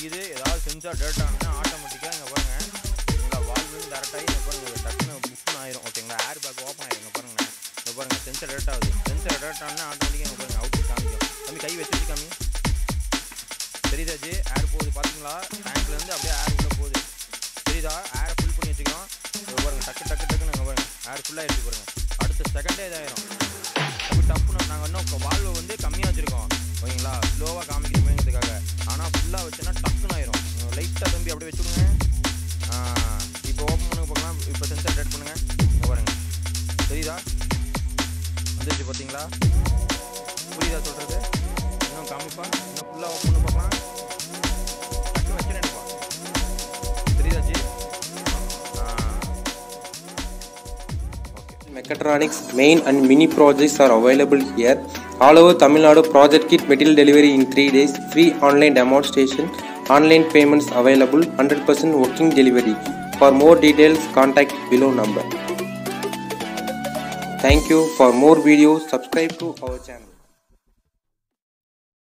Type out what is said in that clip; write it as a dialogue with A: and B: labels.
A: காமிக்குது ஏதாவது சென்சார் டேட் ஆகுனா ஆட்டோமேட்டிக்காக இங்கே பாருங்க இங்கே வால்வு டேரெக்டாகி இங்கே பாருங்க டக்குன்னு புஷ்னு ஆயிரும் ஓகேங்களா ஏர் பேக் ஓப்பன் ஆயிரும் இங்கே பாருங்க இங்கே பாருங்க சென்சார் டேட் ஆகுது சென்சார் டேட் ஆகுனா ஆட்டோமேட்டிக்காக இங்கே பாருங்க அவுட் காமிக்கும் தம்பி கை வச்சு வச்சு காமி தெரியுதா ஜி ஏர் போகுது பார்த்தீங்களா டேங்க்லேருந்து அப்படியே ஏர் உள்ளே போகுது தெரியுதா ஏரை ஃபில் பண்ணி வச்சுக்கிறோம் இங்கே பாருங்க டக்கு டக்கு டக்குன்னு இங்கே பாருங்க ஏர் ஃபுல்லாக எடுத்து பாருங்க அடுத்த செகண்டே இதாயிரும் அப்படி டப்புன்னு நாங்கள் இன்னும் வால்வு வந்து கம்மியாக வச்சுருக்கோம் ஓகேங்களா ஸ்லோவாக காமிக்கணுமேங்கிறதுக்காக ஆனால் ஃபுல்லாக வச்சுன்னா டக்குன்னு ஆயிரும் லைட்டாக தம்பி அப்படியே வச்சுடுங்க இப்போ ஓப்பன் பண்ணுங்க பார்க்கலாம் இப்போ சென்சார் டேட் பண்ணுங்க இங்கே பாருங்க தெரியுதா வந்துருச்சு பார்த்தீங்களா புரியுதா சொல்கிறது இன்னும் காமிப்பா இன்னும் ஃபுல்லாக ஓப்பன் பண்ணி பார்க்கலாம் டக்குன்னு வச்சு நினைப்பா தெரியுதா ji okay
B: Mechatronics main and mini projects are available here. All over Tamil Nadu project kit material delivery in 3 days. Free online demonstration. Online payments available. 100% working delivery. For more details contact below number. Thank you. For more videos subscribe to our channel.